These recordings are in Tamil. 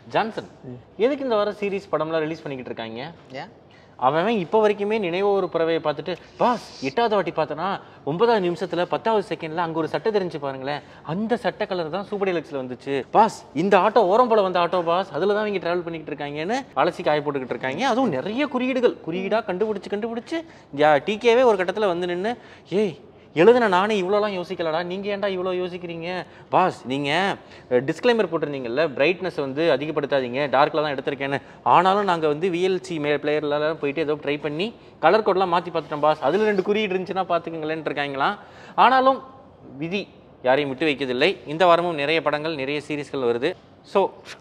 ஜான்சன் எதுக்கு இந்த வாரம் சீரிஸ் படம்லாம் ரிலீஸ் பண்ணிக்கிட்டு இருக்காங்க ஏன் அவன் அவன் இப்போ வரைக்குமே நினைவு ஒரு பறவையை பார்த்துட்டு பாஸ் எட்டாவது வாட்டி பார்த்தனா ஒன்பதாவது நிமிஷத்துல பத்தாவது செகண்ட்ல அங்க ஒரு சட்டை தெரிஞ்சு பாருங்களேன் அந்த சட்டை கலர் தான் சூப்பர் டீலக்ஸ்ல வந்துச்சு பாஸ் இந்த ஆட்டோ ஓரம் போல வந்த ஆட்டோ பாஸ் அதுல தான் இவங்க டிராவல் பண்ணிக்கிட்டு இருக்காங்கன்னு அலசி காய போட்டுக்கிட்டு இருக்காங்க அதுவும் நிறைய குறியீடுகள் குறியீடா கண்டுபிடிச்சு கண்டுபிடிச்சு டிகேவே ஒரு கட்டத்துல வந்து நின்று ஏய் எழுதுன நானே இவ்வளோலாம் யோசிக்கலடா நீங்கள் ஏன்டா இவ்வளோ யோசிக்கிறீங்க பாஸ் நீங்கள் டிஸ்க்ளைமர் போட்டிருந்தீங்கல்ல பிரைட்னஸ் வந்து அதிகப்படுத்தாதீங்க டார்க்கில் தான் எடுத்திருக்கேன்னு ஆனாலும் நாங்கள் வந்து விஎல்சி மே பிளேயர்லாம் போயிட்டு ஏதோ ட்ரை பண்ணி கலர் கோட்லாம் மாற்றி பார்த்துட்டோம் பாஸ் அதில் ரெண்டு குறியீடு இருந்துச்சுன்னா பார்த்துக்கங்களேன் இருக்காங்களாம் ஆனாலும் விதி யாரையும் விட்டு வைக்கதில்லை இந்த வாரமும் நிறைய படங்கள் நிறைய சீரீஸ்கள் வருது ஸோ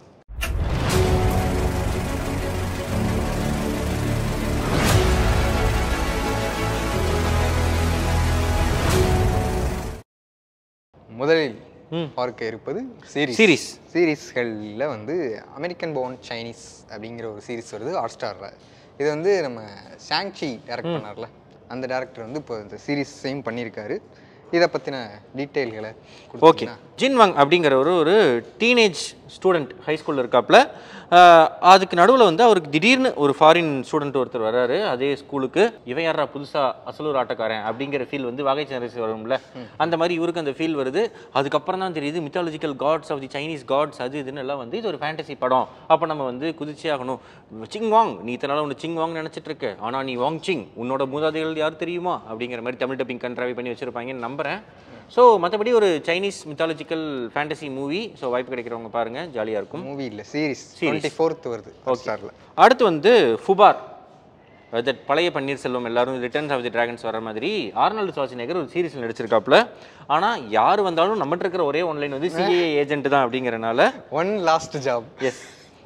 முதலில் ம். பார்க்க இருப்பது சீரிஸ் சீரிஸ் சீரீஸ்களில் வந்து அமெரிக்கன் போன் சைனீஸ் அப்படிங்கிற ஒரு சீரிஸ் வருது ஹாட் ஸ்டாரில் இது வந்து நம்ம ஷாங்ஷி டைரக்ட் பண்ணார்ல அந்த டேரக்டர் வந்து இப்போ இந்த சீரீஸையும் பண்ணியிருக்காரு இதை பற்றின டீட்டெயில்களை ஓகே ஜின்வங் அப்படிங்கிற ஒரு ஒரு டீனேஜ் ஸ்டூடெண்ட் ஹை ஸ்கூலில் இருக்காப்புல ஆஹ் அதுக்கு நடுவில் வந்து அவருக்கு திடீர்னு ஒரு ஃபாரின் ஸ்டூடெண்ட் ஒருத்தர் வராரு அதே ஸ்கூலுக்கு இவன் யாரா புதுசாக அசலூர் ஆட்டக்காரன் அப்படிங்கிற ஃபீல் வந்து வாகை சந்திரசி வரும்ல அந்த மாதிரி இவருக்கு அந்த ஃபீல் வருது அதுக்கப்புறம் தான் தெரியுது mythological gods of the Chinese gods அது இதுன்னு எல்லாம் வந்து இது ஒரு ஃபேண்டசி படம் அப்போ நம்ம வந்து குதிச்சே ஆகணும் சிங் வாங் நீ இத்தனால ஒன்று சிங் வாங் நினச்சிட்டு இருக்க ஆனால் நீ வாங் சிங் உன்னோட மூதாதைகள் யார் தெரியுமா அப்படிங்கிற மாதிரி தமிழ் டப்பிங் கண்ட்ராவி பண்ணி வச்சிருப்பாங்கன்னு நம்புறேன் ஸோ மற்றபடி ஒரு Chinese mythological fantasy movie so வாய்ப்பு கிடைக்கிறவங்க பாருங்க ஜாலியாக இருக்கும் மூவி இல்லை சீரிஸ் டுவெண்ட்டி ஃபோர்த் வருது ஹாட் ஸ்டாரில் அடுத்து வந்து ஃபுபார் தட் பழைய பன்னீர்செல்வம் எல்லாரும் ரிட்டர்ன்ஸ் ஆஃப் தி டிராகன்ஸ் வர மாதிரி ஆர்னால்டு சுவாசிநேகர் ஒரு சீரிஸில் நடிச்சிருக்காப்புல ஆனால் யார் வந்தாலும் நம்மகிட்ட இருக்கிற ஒரே ஒன்லைன் வந்து சிஏஏ ஏஜென்ட் தான் அப்படிங்கிறனால ஒன் லாஸ்ட் ஜாப் எஸ்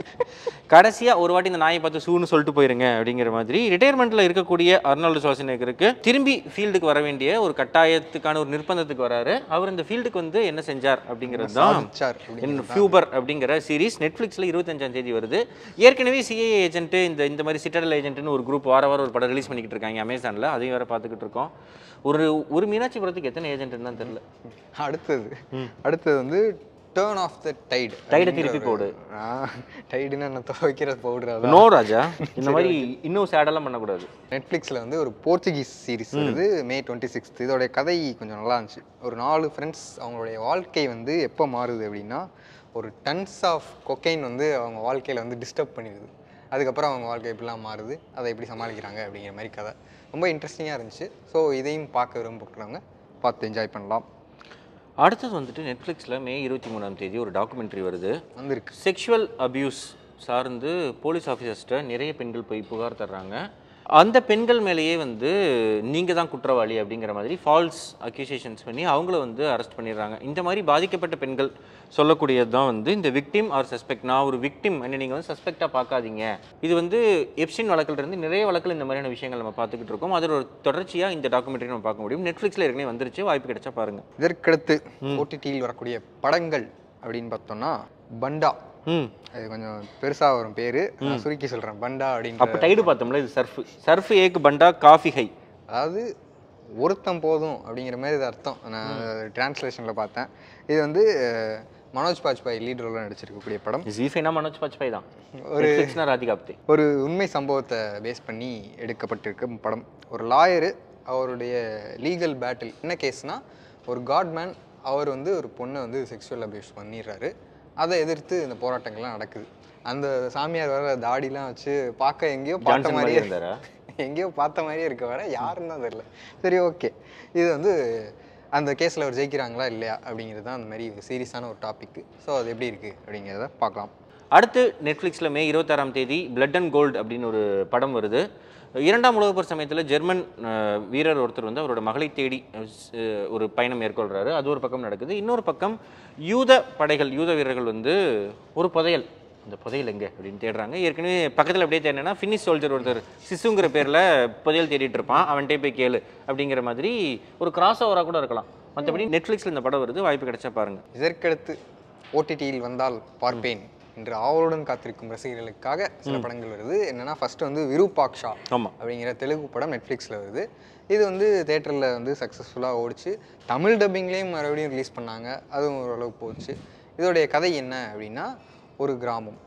கடைசியாக ஒரு வாட்டி இந்த நாயை பார்த்து சூன்னு சொல்லிட்டு போயிருங்க அப்படிங்கிற மாதிரி ரிட்டையர்மெண்ட்டில் இருக்கக்கூடிய அர்னால்டு சுவாசிநேகருக்கு திரும்பி ஃபீல்டுக்கு வர வேண்டிய ஒரு கட்டாயத்துக்கான ஒரு நிர்பந்தத்துக்கு வராரு அவர் இந்த ஃபீல்டுக்கு வந்து என்ன செஞ்சார் அப்படிங்கிறது தான் சார் அப்படி இன் ஃபியூபர் அப்படிங்கிற சீரிஸ் நெட்ஃப்ளிக்ஸில் இருபத்தஞ்சாம் தேதி வருது ஏற்கனவே சிஏஏ ஏஜென்ட்டு இந்த இந்த மாதிரி சிட்டடல் ஏஜென்ட்னு ஒரு குரூப் வார வாரம் ஒரு படம் ரிலீஸ் பண்ணிக்கிட்டு இருக்காங்க அமேசானில் அதையும் வேற பார்த்துக்கிட்டு இருக்கோம் ஒரு ஒரு மீனாட்சிபுரத்துக்கு எத்தனை ஏஜென்ட்னு தான் தெரியல அடுத்தது அடுத்தது வந்து டேர்ன் ஆஃப் த டைடு டைடை திருப்பி போடு. டைடுன்னு என்ன துவைக்கிற பவுடர் அதான் நோ ராஜா இந்த மாதிரி இன்னும் சேடெல்லாம் பண்ணக்கூடாது நெட்ஃப்ளிக்ஸில் வந்து ஒரு போர்ச்சுகீஸ் சீரிஸ் வருது மே டுவெண்ட்டி சிக்ஸ்த் இதோடைய கதை கொஞ்சம் நல்லா இருந்துச்சு ஒரு நாலு ஃப்ரெண்ட்ஸ் அவங்களுடைய வாழ்க்கை வந்து எப்போ மாறுது அப்படின்னா ஒரு டன்ஸ் ஆஃப் கொக்கைன் வந்து அவங்க வாழ்க்கையில் வந்து டிஸ்டர்ப் பண்ணிடுது அதுக்கப்புறம் அவங்க வாழ்க்கை எப்படிலாம் மாறுது அதை எப்படி சமாளிக்கிறாங்க அப்படிங்கிற மாதிரி கதை ரொம்ப இன்ட்ரெஸ்டிங்காக இருந்துச்சு ஸோ இதையும் பார்க்க விரும்புகிறவங்க பார்த்து என்ஜாய் பண்ணலாம் அடுத்தது வந்துட்டு நெட்ஃப்ளிக்ஸில் மே இருபத்தி மூணாம் தேதி ஒரு டாக்குமெண்ட்ரி வருது வந்திருக்கு செக்ஷுவல் அபியூஸ் சார்ந்து போலீஸ் ஆஃபீஸர்ஸ்ட்ட நிறைய பெண்கள் போய் புகார் தர்றாங்க அந்த பெண்கள் மேலேயே வந்து நீங்கள் தான் குற்றவாளி அப்படிங்கிற மாதிரி ஃபால்ஸ் அக்யூசேஷன்ஸ் பண்ணி அவங்கள வந்து அரெஸ்ட் பண்ணிடுறாங்க இந்த மாதிரி பாதிக்கப்பட்ட பெண்கள் சொல்லக்கூடியது தான் வந்து இந்த விக்டிம் ஆர் சஸ்பெக்ட் நான் ஒரு விக்டிம் என்ன நீங்கள் வந்து சஸ்பெக்டாக பார்க்காதீங்க இது வந்து எப்சின் வழக்கில் இருந்து நிறைய வழக்கில் இந்த மாதிரியான விஷயங்கள் நம்ம பார்த்துக்கிட்டு இருக்கோம் அதோட ஒரு தொடர்ச்சியாக இந்த டாக்குமெண்ட்ரி நம்ம பார்க்க முடியும் நெட்ஃப்ளிக்ஸில் ஏற்கனவே வந்துருச்சு வாய்ப்பு கிடைச்சா பாருங்க இதற்கடுத்து ஓடிடியில் வரக்கூடிய படங்கள் அப்படின்னு பார்த்தோம்னா பண்டா ம் அது கொஞ்சம் பெருசாக வரும் பேர் நான் சுருக்கி சொல்கிறேன் பண்டா அப்படின்ற அப்போ டைடு பார்த்தோம்ல இது சர்ஃப் சர்ஃப் ஏக்கு பண்டா காஃபி ஹை அதாவது ஒருத்தன் போதும் அப்படிங்கிற மாதிரி இது அர்த்தம் நான் டிரான்ஸ்லேஷனில் பார்த்தேன் இது வந்து அஹ், மனோஜ் பாஜ்பாய் லீட் ரோலில் நடிச்சிருக்கக்கூடிய படம் ஜீஃபைனா மனோஜ் பாஜ்பாய் தான் நெட்ஃப்ளிக்ஸ்னா ராதிகா ஆப்தே ஒரு உண்மை சம்பவத்தை பேஸ் பண்ணி எடுக்கப்பட்டிருக்க படம் ஒரு லாயரு அவருடைய லீகல் பேட்டில் என்ன கேஸ்னா ஒரு காட்மேன் அவர் வந்து ஒரு பொண்ணை வந்து செக்ஷுவல் அபியூஸ் பண்ணிடுறாரு அதை எதிர்த்து இந்த போராட்டங்கள்லாம் நடக்குது அந்த சாமியார் வர தாடிலாம் வச்சு பார்க்க எங்கேயோ பார்த்த ஜான்சன் மாதிரி மாதிரியே இருந்தாரா எங்கேயோ பார்த்த மாதிரியே இருக்க வர யாருன்னு தான் தெரியல சரி ஓகே இது வந்து அந்த கேஸில் அவர் ஜெயிக்கிறாங்களா இல்லையா அப்படிங்கிறது தான் அந்த மாதிரி சீரியஸான ஒரு டாபிக் ஸோ அது எப்படி இருக்குது அப்படிங்கிறத பார்க்கலாம் அடுத்து நெட்ஃப்ளிக்ஸில் மே இருபத்தாறாம் தேதி பிளட் அண்ட் கோல்டு அப்படின்னு ஒரு படம் வருது இரண்டாம் உலகப் போர் சமயத்தில் ஜெர்மன் அஹ், வீரர் ஒருத்தர் வந்து அவரோட மகளை தேடி அஹ், ஒரு பயணம் மேற்கொள்கிறாரு அது ஒரு பக்கம் நடக்குது இன்னொரு பக்கம் யூத படைகள் யூத வீரர்கள் வந்து ஒரு புதையல் அந்த புதையல் எங்கே அப்படின்னு தேடுறாங்க ஏற்கனவே பக்கத்தில் அப்படியே தேடினா ஃபினிஷ் சோல்ஜர் ஒருத்தர் சிசுங்கிற பேரில் புதையல் தேடிட்டு இருப்பான் அவன்கிட்டே போய் கேளு அப்படிங்கிற மாதிரி ஒரு கிராஸ் ஓவராக கூட இருக்கலாம் மற்றபடி நெட்ஃப்ளிக்ஸில் இந்த படம் வருது வாய்ப்பு கிடைச்சா பாருங்க இதற்கடுத்து ஓடிடியில் வந்தால் பார்ப்பேன் என்று ஆவலுடன் காத்திருக்கும் ரசிகர்களுக்காக சில படங்கள் வருது என்னன்னா ஃபர்ஸ்ட் வந்து விருப்பாக்ஷா ஆமாம் அப்படிங்கிற தெலுங்கு படம் நெட்ஃப்ளிக்ஸில் வருது இது வந்து தேட்டரில் வந்து சக்ஸஸ்ஃபுல்லாக ஓடிச்சு தமிழ் டப்பிங்லேயும் மறுபடியும் ரிலீஸ் பண்ணாங்க அதுவும் ஓரளவு போச்சு இதோடைய கதை என்ன அப்படின்னா ஒரு கிராமம்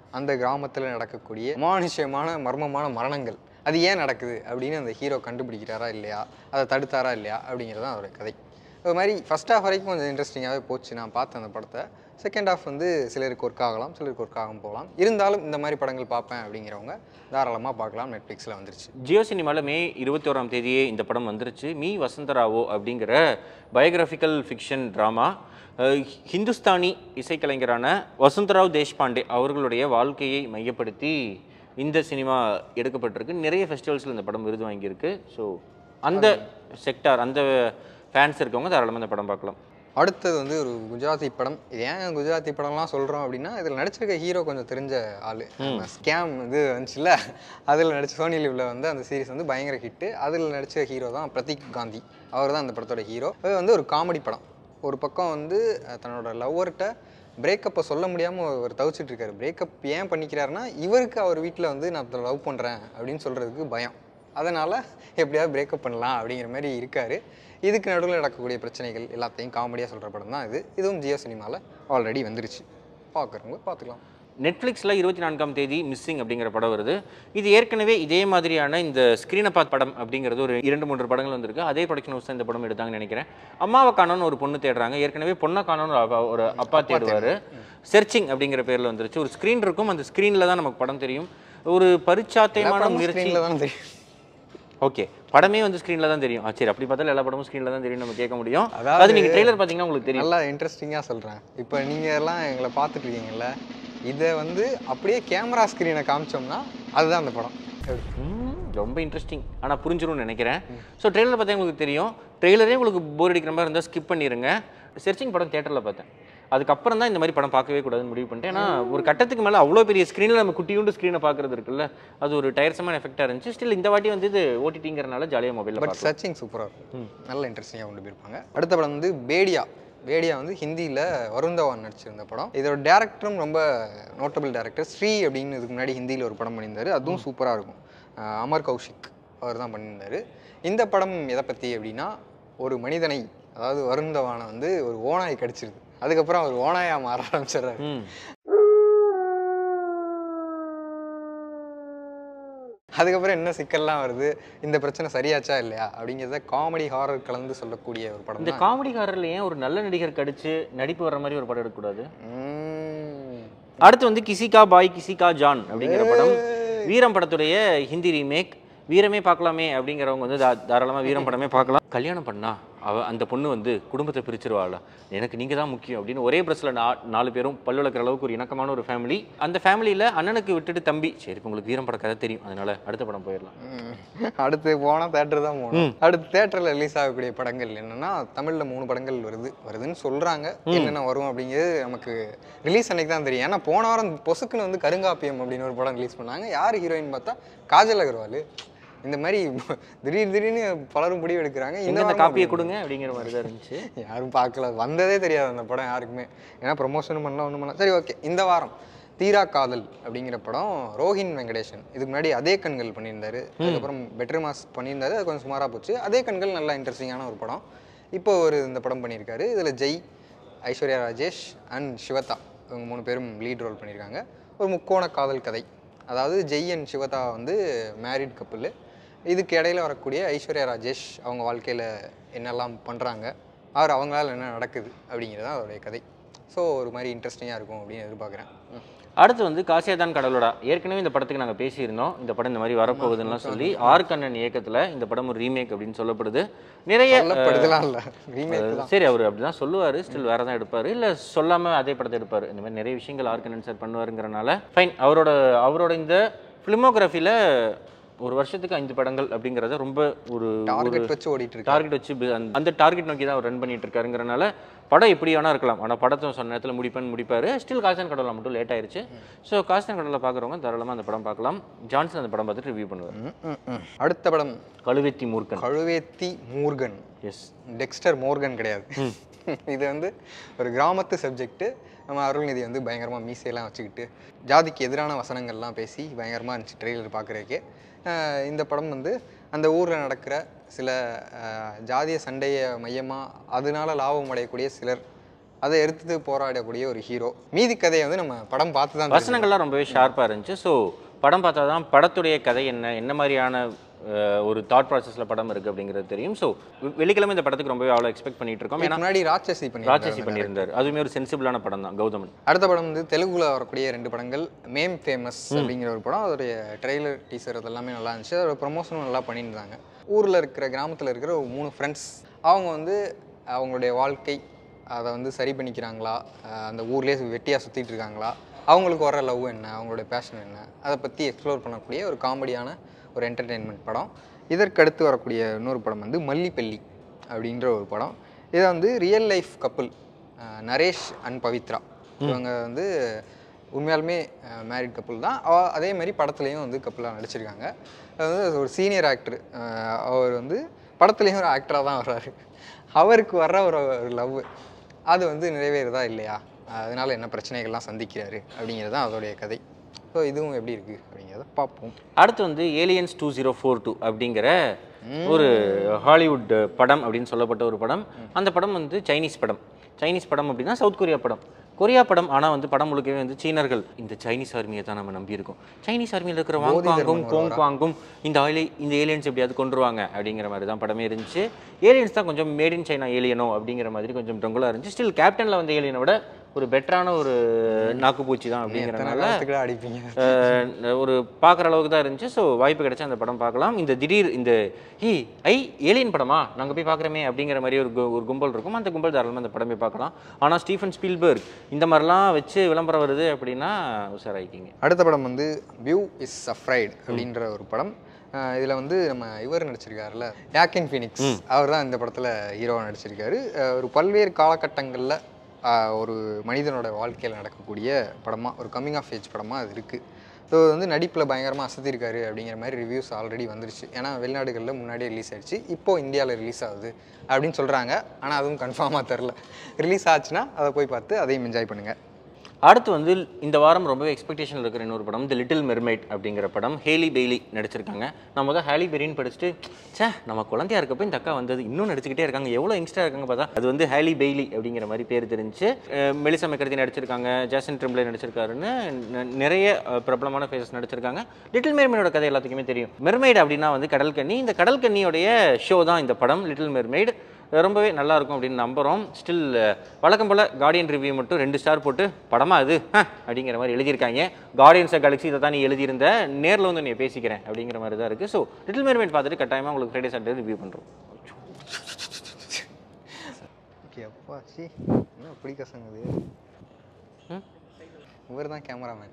அந்த கிராமத்தில் நடக்கக்கூடிய அமானுஷ்யமான மர்மமான மரணங்கள் அது ஏன் நடக்குது அப்படின்னு அந்த ஹீரோ கண்டுபிடிக்கிறாரா இல்லையா அதை தடுத்தாரா இல்லையா அப்படிங்கிறது தான் அதோட கதை அது மாதிரி ஃபர்ஸ்ட் ஹாஃப் வரைக்கும் கொஞ்சம் இன்ட்ரெஸ்டிங்காகவே போச்சு நான் பார்த்தேன் அந்த படத்தை செகண்ட் ஹாஃப் வந்து சிலருக்கு ஒர்க் ஆகலாம் சிலருக்கு ஒர்க் ஆகாம போகலாம் இருந்தாலும் இந்த மாதிரி படங்கள் பார்ப்பேன் அப்படிங்கிறவங்க தாராளமாக பார்க்கலாம் நெட்ஃப்ளிக்ஸில் வந்துருச்சு ஜியோ சினிமாவில் மே இருபத்தி ஓராம் தேதியே இந்த படம் வந்துருச்சு மீ வசந்தராவோ அப்படிங்கிற பயோகிராஃபிக்கல் ஃபிக்ஷன் ட்ராமா ஹிந்துஸ்தானி இசைக்கலைஞரான வசந்தராவ் தேஷ்பாண்டே அவர்களுடைய வாழ்க்கையை மையப்படுத்தி இந்த சினிமா எடுக்கப்பட்டிருக்கு நிறைய ஃபெஸ்டிவல்ஸில் இந்த படம் விருது வாங்கியிருக்கு ஸோ அந்த செக்டார் அந்த ஃபேன்ஸ் இருக்கவங்க தாராளமாக இந்த படம் பார்க்கலாம் அடுத்தது வந்து ஒரு குஜராத்தி படம் இது ஏன் குஜராத்தி படம்லாம் சொல்கிறோம் அப்படின்னா இதில் நடிச்சிருக்க ஹீரோ கொஞ்சம் தெரிஞ்ச ஆள் ஸ்கேம் இது வந்துச்சுல்ல அதில் நடிச்ச சோனி லிவ்ல வந்து அந்த சீரிஸ் வந்து பயங்கர ஹிட்டு அதில் நடிச்ச ஹீரோ தான் பிரதீக் காந்தி அவர் தான் அந்த படத்தோட ஹீரோ அது வந்து ஒரு காமெடி படம் ஒரு பக்கம் வந்து அஹ், தன்னோட லவ்வர்கிட்ட பிரேக்கப்பை சொல்ல முடியாமல் அவர் தவிச்சிட்டு இருக்காரு பிரேக்கப் ஏன் பண்ணிக்கிறாருன்னா இவருக்கு அவர் வீட்டில் வந்து நான் லவ் பண்ணுறேன் அப்படின்னு சொல்கிறதுக்கு பயம் அதனால் எப்படியாவது பிரேக்கப் பண்ணலாம் அப்படிங்கிற மாதிரி இருக்காரு இதுக்கு நடுவில் நடக்கக்கூடிய பிரச்சனைகள் எல்லாத்தையும் காமெடியாக சொல்கிற படம் தான் இது இதுவும் ஜியோ சினிமாவில் ஆல்ரெடி வந்துருச்சு பார்க்குறவங்க பார்த்துக்கலாம் நெட்ஃப்ளிக்ஸில் இருபத்தி நான்காம் தேதி மிஸ்ஸிங் அப்படிங்கிற படம் வருது இது ஏற்கனவே இதே மாதிரியான இந்த ஸ்க்ரீனை பார்த்து படம் அப்படிங்கிறது ஒரு இரண்டு மூன்று படங்கள் வந்திருக்கு அதே ப்ரொடக்ஷன் ஹவுஸ் தான் இந்த படம் எடுத்தாங்கன்னு நினைக்கிறேன் அம்மாவை காணோன்னு ஒரு பொண்ணு தேடுறாங்க ஏற்கனவே பொண்ணை காணோன்னு ஒரு அப்பா- ஒரு அப்பா தேடுவார் செர்ச்சிங் அப்படிங்கிற பேரில் வந்துருச்சு ஒரு ஸ்க்ரீன் இருக்கும் அந்த ஸ்க்ரீனில் தான் நமக்கு படம் தெரியும் ஒரு பரிச்சாத்தியமான முயற்சி ஸ்க்ரீனில் தான் தெரியும் ஓகே படமே வந்து ஸ்க்ரீனில் தான் தெரியும் ஆ, சரி அப்படி பார்த்தாலும் எல்லா படமும் ஸ்க்ரீனில் தான் தெரியும் நம்ம கேட்க முடியும் அதாவது- அது நீங்கள் ட்ரெய்லர் பார்த்தீங்கன்னா உங்களுக்கு தெரியும் நல்லா இன்ட்ரெஸ்டிங்காக சொல்கிறேன் இப்போ நீங்கள் எல்லாம் எங்களை பார்த்துட்டு இருக்கீங்கல்ல இதை வந்து அப்படியே கேமரா ஸ்க்ரீனை காமிச்சோம்னா அதுதான் அந்த படம் எப்படி? ம், ரொம்ப இன்ட்ரெஸ்டிங் ஆனால் புரிஞ்சிரும்னு நினைக்கிறேன் ஸோ ட்ரெயிலர் பார்த்தா உங்களுக்கு தெரியும் ட்ரெய்லரே உங்களுக்கு போர் அடிக்கிற மாதிரி இருந்தால் ஸ்கிப் பண்ணிடுங்க செர்ச்சிங் படம் தேட்டரில் பார்த்தேன் அதுக்கப்புறம் தான் இந்த மாதிரி படம் பார்க்கவே கூடாதுன்னு முடிவு பண்ணிட்டேன் ஏன்னா ஒரு கட்டத்துக்கு மேலே அவ்வளோ பெரிய ஸ்க்ரீனில் நம்ம குட்டியுண்டு ஸ்க்ரீனை பார்க்குறது இருக்குல்ல அது ஒரு டயர்சமான எஃபெக்டாக இருந்துச்சு ஸ்டில் இந்த வாட்டி வந்து இது ஓடிடிங்கிறனால ஜாலியாக மொபைலில் பட் பார்க்கலாம் சர்ச்சிங் சூப்பராக இருக்கும் நல்ல இன்ட்ரெஸ்டிங்காக கொண்டு போயிருப்பாங்க அடுத்த படம் வந்து பேடியா பேடியா வந்து ஹிந்தியில் வருண் தவான் நடிச்சிருந்த படம் இதோட டேரக்டரும் ரொம்ப நோட்டபிள் டேரக்டர் ஸ்ரீ அப்படின்னு இதுக்கு முன்னாடி ஹிந்தியில் ஒரு படம் பண்ணியிருந்தாரு அதுவும் சூப்பராக இருக்கும் அஹ் அமர் கௌஷிக் அவர் தான் பண்ணியிருந்தாரு இந்த படம் எதை பற்றி அப்படின்னா ஒரு மனிதனை அதாவது வருண் தவானை வந்து ஒரு ஓனாய் கடிச்சிருது அதுக்கப்புறம் அவர் ஓனாயா மாற ஆரம்பிச்சிடுறாரு ம் அதுக்கப்புறம் என்ன சிக்கல்லாம் வருது இந்த பிரச்சனை சரியாச்சா இல்லையா அப்படிங்கிறத காமெடி ஹாரர் கலந்து சொல்லக்கூடிய ஒரு படம் இந்த தான் காமெடி காரில் ஏன் ஒரு நல்ல நடிகர் கடிச்சு நடிப்பு வர்ற மாதிரி ஒரு படம் எடுக்கக்கூடாது உம். அடுத்து வந்து கிசிகா பாய் கிசிகா ஜான் அப்படிங்கிற படம் வீரம் படத்துடைய ஹிந்தி ரீமேக் வீரமே பார்க்கலாமே அப்படிங்கிறவங்க வந்து தா- தாராளமா வீரம் படமே பார்க்கலாம் கல்யாணம் பண்ணா அவ அந்த பொண்ணு வந்து குடும்பத்தை பிரிச்சிருவாள் எனக்கு நீங்க தான் முக்கியம் அப்படின்னு ஒரே பிரஸ்ல நா நாலு பேரும் பல்லு விளக்குற அளவுக்கு ஒரு இணக்கமான ஒரு ஃபேமிலி அந்த ஃபேமிலியில அண்ணனுக்கு விட்டுட்டு தம்பி சரி இப்ப உங்களுக்கு வீரம் பட கதை தெரியும் அதனால அடுத்த படம் போயிடலாம் உம். அடுத்து போனால் தேட்டர் தான் போகணும் அடுத்து தேட்டரில் ரிலீஸ் ஆகக்கூடிய படங்கள் என்னன்னா தமிழ்ல மூணு படங்கள் வருது வருதுன்னு சொல்றாங்க என்னென்ன வரும் அப்படிங்கிறது நமக்கு ரிலீஸ் அன்னைக்கு தான் தெரியும் ஏன்னா போன வாரம் பொசுக்குன்னு வந்து கருங்காப்பியம் அப்படின்னு ஒரு படம் ரிலீஸ் பண்ணாங்க யார் ஹீரோயின் பார்த்தா காஜல் அகர்வால் இந்த மாதிரி திடீர் திடீர்னு பலரும் முடிவு எடுக்கிறாங்க எங்க இந்த இந்த வாரம் காப்பியை கொடுங்க அப்படிங்கிற மாதிரி தான் இருந்துச்சு யாரும் பார்க்கல வந்ததே தெரியாது அந்த படம் யாருக்குமே ஏன்னா ப்ரொமோஷனும் பண்ணல ஒன்றும் பண்ணல சரி ஓகே இந்த வாரம் தீரா காதல் அப்படிங்கிற படம் ரோஹின் வெங்கடேஷன் இதுக்கு முன்னாடி அதே கண்கள் பண்ணியிருந்தாரு அதுக்கப்புறம் பெட்ரு மாஸ் பண்ணியிருந்தாரு அது கொஞ்சம் சுமாராக போச்சு அதே கண்கள் நல்லா இன்ட்ரெஸ்டிங்கான ஒரு படம் இப்போ ஒரு இந்த படம் பண்ணியிருக்காரு இதில் ஜெய் ஐஸ்வர்யா ராஜேஷ் அண்ட் சிவதா இவங்க மூணு பேரும் லீட் ரோல் பண்ணியிருக்காங்க ஒரு முக்கோண காதல் கதை அதாவது ஜெய் அண்ட் சிவதா வந்து மேரிட் கப்புள் இதுக்கு இடையில வரக்கூடிய ஐஸ்வர்யா ராஜேஷ் அவங்க வாழ்க்கையில் என்னெல்லாம் பண்ணுறாங்க அவர் அவங்களால என்ன நடக்குது அப்படிங்கிறது தான் அவருடைய கதை ஸோ ஒரு மாதிரி இன்ட்ரெஸ்டிங்காக இருக்கும் அப்படின்னு எதிர்பார்க்குறேன் அடுத்து வந்து காசியாதான் கடலோடா ஏற்கனவே இந்த படத்துக்கு நாங்கள் பேசியிருந்தோம் இந்த படம் இந்த மாதிரி வரப்போகுதுன்னுலாம் சொல்லி ஆர் கண்ணன் இயக்கத்தில் இந்த படம் ஒரு ரீமேக் அப்படின்னு சொல்லப்படுது நிறைய சொல்லப்படுதலாம் இல்லை ரீமேக் தான் சரி அவர் அப்படிதான் சொல்லுவார் ஸ்டில் வேற தான் எடுப்பார் இல்லை சொல்லாம அதே படத்தை எடுப்பார் இந்த மாதிரி நிறைய விஷயங்கள் ஆர் கண்ணன் சார் பண்ணுவாருங்கிறனால ஃபைன் அவரோட அவரோட இந்த ஃபிலிமோகிராஃபியில் ஒரு வருஷத்துக்கு ஐந்து படங்கள் அப்படிங்கிறத ரொம்ப ஒரு டார்கெட் வச்சு ஓடிட்டு இருக்கு டார்கெட் வச்சு பி- அந்த- அந்த டார்கெட் நோக்கி தான் அவர் ரன் பண்ணிட்டு இருக்காருங்கிறனால படம் எப்படி வேணா இருக்கலாம் ஆனால் படத்தை சொன்ன நேரத்தில் முடிப்பேன்னு முடிப்பாரு ஸ்டில் காசன் கடலில் மட்டும் லேட் ஆயிருச்சு ஸோ காசன் கடலில் பார்க்குறவங்க தாராளமாக அந்த படம் பார்க்கலாம் ஜான்சன் அந்த படம் பார்த்துட்டு ரிவ்யூ பண்ணுவார் ம், ம், ம். அடுத்த படம் கழுவெத்தி மூர்க்கன் கழுவேத்தி மூர்கன் எஸ் டெக்ஸ்டர் மோர்கன் கிடையாது இது வந்து ஒரு கிராமத்து சப்ஜெக்ட்டு நம்ம அருள்நிதி வந்து பயங்கரமாக மீசையெல்லாம் வச்சுக்கிட்டு ஜாதிக்கு எதிரான வசனங்கள்லாம் பேசி பயங்கரமாக இருந்துச்சு ட்ரெய்லர் பார்க்குறதுக்கே இந்த படம் வந்து அந்த ஊரில் நடக்கிற சில அஹ், ஜாதிய சண்டையை மையமாக அதனால லாபம் அடையக்கூடிய சிலர் அதை எடுத்து போராடக்கூடிய ஒரு ஹீரோ மீதி கதையை வந்து நம்ம படம் பார்த்து தான் தெரிஞ்சுக்கணும். வசனங்கள்லாம் ரொம்பவே ஷார்ப்பாக இருந்துச்சு ஸோ படம் பார்த்தா தான் படத்துடைய கதை என்ன என்ன மாதிரியான அஹ், ஒரு தாட் ப்ராசஸில் படம் இருக்குது அப்படிங்கிறது தெரியும் ஸோ வெள்ளிக்கிழமை இந்த படத்துக்கு ரொம்பவே அவ்வளோ எக்ஸ்பெக்ட் பண்ணிட்டு இருக்கோம் இதுக்கு ஏன்னா முன்னாடி ராட்சசி பண்ணி ராட்சசி பண்ணியிருந்தார் அதுவுமே ஒரு சென்சிபிளான படம் தான் கௌதமன் அடுத்த படம் வந்து தெலுங்குல வரக்கூடிய ரெண்டு படங்கள் மேம் ஃபேமஸ் அப்படிங்கிற ஒரு படம் அதோடைய ட்ரெய்லர் டீசர் அதெல்லாமே நல்லா இருந்துச்சு அதோட ப்ரொமோஷனும் நல்லா பண்ணியிருந்தாங்க ஊரில் இருக்கிற கிராமத்தில் இருக்கிற ஒரு மூணு ஃப்ரெண்ட்ஸ் அவங்க வந்து அவங்களுடைய வாழ்க்கை அதை வந்து சரி பண்ணிக்கிறாங்களா அஹ் அந்த ஊர்லேயே வெட்டியாக சுற்றிட்டு இருக்காங்களா அவங்களுக்கு வர லவ் என்ன அவங்களுடைய பேஷன் என்ன அதை பற்றி எக்ஸ்ப்ளோர் பண்ணக்கூடிய ஒரு காமெடியான ஒரு என்டர்டெயின்மெண்ட் படம் இதற்கு அடுத்து வரக்கூடிய இன்னொரு படம் வந்து மல்லிப்பள்ளி அப்படின்ற ஒரு படம் இதை வந்து real life couple Naresh and Pavithra இவங்க வந்து உண்மையாலுமே மேரிட் கப்புள் தான் அவ- அதே மாதிரி படத்துலையும் வந்து கப்புளாக நடிச்சிருக்காங்க அது வந்து ஒரு சீனியர் ஆக்டர் அவர் வந்து படத்துலேயும் ஒரு ஆக்டராக தான் வர்றாரு அவருக்கு வர்ற ஒரு லவ் அது வந்து நிறைவேறுதா இல்லையா அதனால என்ன பிரச்சனைகள்லாம் சந்திக்கிறாரு அப்படிங்கிறது தான் அதோடைய கதை ஸோ இதுவும் எப்படி இருக்குது அப்படிங்கிறத பார்ப்போம் அடுத்து வந்து aliens two zero four two அப்படிங்கிற ஒரு ஹாலிவுட் படம் அப்படின்னு சொல்லப்பட்ட ஒரு படம் அந்த படம் வந்து சைனீஸ் படம் சைனீஸ் படம் அப்படின்னா சவுத் கொரியா படம் கொரியா படம் ஆனால் வந்து படம் முழுக்கவே வந்து சீனர்கள் இந்த சைனீஸ் ஆர்மியை தான் நம்ம நம்பியிருக்கோம் சைனீஸ் ஆர்மியில் இருக்கிற வாங் குவாங்கும் கோங் குவாங்கும் இந்த ஆயிலை இந்த ஏலியன்ஸ் எப்படியாவது கொண்டுருவாங்க அப்படிங்கிற மாதிரி தான் படமே இருந்துச்சு ஏலியன்ஸ் தான் கொஞ்சம் மேட் இன் சைனா ஏலியனோ அப்படிங்கிற மாதிரி கொஞ்சம் டொங்கலாக இருந்துச்சு ஸ்டில் கேப்டனில் வந்த ஏலியனை விட ஒரு பெட்டரான ஒரு நாக்குப்பூச்சி தான் அப்படிங்கிறனால காலத்துக்கு அடிப்பீங்க அஹ் ஒரு பார்க்குற அளவுக்கு தான் இருந்துச்சு ஸோ வாய்ப்பு கிடைச்சா அந்த படம் பார்க்கலாம் இந்த திடீர் இந்த ஹி ஐ ஏலியன் படமா நாங்கள் போய் பார்க்குறோமே அப்படிங்கிற மாதிரி ஒரு கு- ஒரு கும்பல் இருக்கும் அந்த கும்பல் தாராளமாக அந்த படம் போய் பார்க்கலாம் ஆனால் ஸ்டீஃபன் ஸ்பீல்பர்க் இந்த மாதிரிலாம் வச்சு விளம்பரம் வருது அப்படின்னா உஷாராயிக்கிங்க அடுத்த படம் வந்து வியூ இஸ் அஃப்ரைட் அப்படின்ற ஒரு படம் இதில் வந்து நம்ம இவர் நடிச்சிருக்காருல்ல யாக்கின் ஃபீனிக்ஸ் அவர் தான் இந்த படத்தில் ஹீரோவாக நடிச்சிருக்காரு அஹ் ஒரு பல்வேறு காலகட்டங்களில் ஒரு மனிதனோட வாழ்க்கையில் நடக்கக்கூடிய படமாக ஒரு கம்மிங் ஆஃப் ஏஜ் படமாக அது இருக்குது ஸோ வந்து நடிப்பில் பயங்கரமாக அசத்திருக்காரு அப்படிங்கிற மாதிரி ரிவ்யூஸ் ஆல்ரெடி வந்துருச்சு ஏன்னா வெளிநாடுகளில் முன்னாடியே ரிலீஸ் ஆயிடுச்சு இப்போது இந்தியாவில் ரிலீஸ் ஆகுது அப்படின்னு சொல்கிறாங்க ஆனால் அதுவும் கன்ஃபார்மாக தெரில ரிலீஸ் ஆச்சுன்னா அதை போய் பார்த்து அதையும் என்ஜாய் பண்ணுங்கள் அடுத்து வந்து இந்த வாரம் ரொம்பவே எக்ஸ்பெக்டேஷன் இருக்கிற இன்னொரு படம் தி லிட்டில் மெர்மைட் அப்படிங்கிற படம் ஹேலி பெய்லி நடிச்சிருக்காங்க நான் முதல் ஹேலி பெரின்னு படிச்சுட்டு ச்சே நம்ம குழந்தையா இருக்கப்போ இந்த அக்கா வந்தது இன்னும் நடிச்சுக்கிட்டே இருக்காங்க எவ்வளோ யங்ஸ்டர் இருக்காங்க பார்த்தா அது வந்து ஹேலி பெய்லி அப்படிங்கிற மாதிரி பேர் தெரிஞ்சு மெலிசா மெக்கர்தி நடிச்சிருக்காங்க ஜாசன் ட்ரிம்ப்ளே நடிச்சிருக்காருன்னு ந- நிறைய அஹ், பிரபலமான ஃபேஸஸ் நடிச்சிருக்காங்க லிட்டில் மெர்மைடோட கதை எல்லாத்துக்குமே தெரியும் மெர்மைட் அப்படின்னா வந்து கடல் கன்னி இந்த கடல் கன்னியோடைய ஷோ தான் இந்த படம் லிட்டில் மெர்மைட் ரொம்பவே நல்லா இருக்கும் அப்படின்னு நம்புகிறோம் ஸ்டில் வழக்கம் போல் கார்டியன் ரிவ்யூ மட்டும் ரெண்டு ஸ்டார் போட்டு படமா அது ஹ, அப்படிங்கிற மாதிரி எழுதியிருக்காங்க கார்டியன்ஸ் கேலக்ஸி இதை தான் நீ எழுதியிருந்த நேரில் வந்து நீ பேசிக்கிறேன் அப்படிங்கிற மாதிரி தான் இருக்குது ஸோ லிட்டில் மேர்மேட் பார்த்துட்டு கட்டாயமாக உங்களுக்கு ஃப்ரைடே சாட்டர்டே ரிவ்யூ பண்ணுறோம் ஓகே அப்பா சி என்ன இப்படி கசங்குது ம்? இவர் தான் கேமராமேன்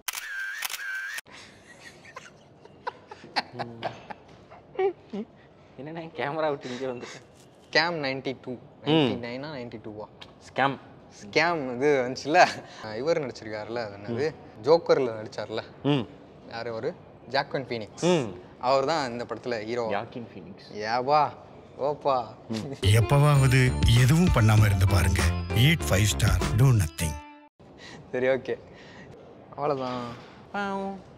என்னென்ன கேமரா விட்டு இங்கே வந்துட்டேன் ஸ்கேம் நைன்டி டூ நைன்டி நைனா நைன்டி டூவா ஸ்கேம் ஸ்கேம் இது வந்துச்சுல அஹ் இவர் நடிச்சிருக்காருல்ல அது என்னது ஜோக்கரில் நடிச்சார்ல ம் யார் அவர் ஜாக்வன் ஃபீனிக்ஸ் ம் அவர் தான் இந்த படத்தில் ஹீரோ யாக்கின் ஃபீனிக்ஸ் ஏவா ஓப்பா எப்பவாவது எதுவும் பண்ணாம இருந்து பாருங்க eat five star do nothing சரி ஓகே அவ்வளோதான் பாவம்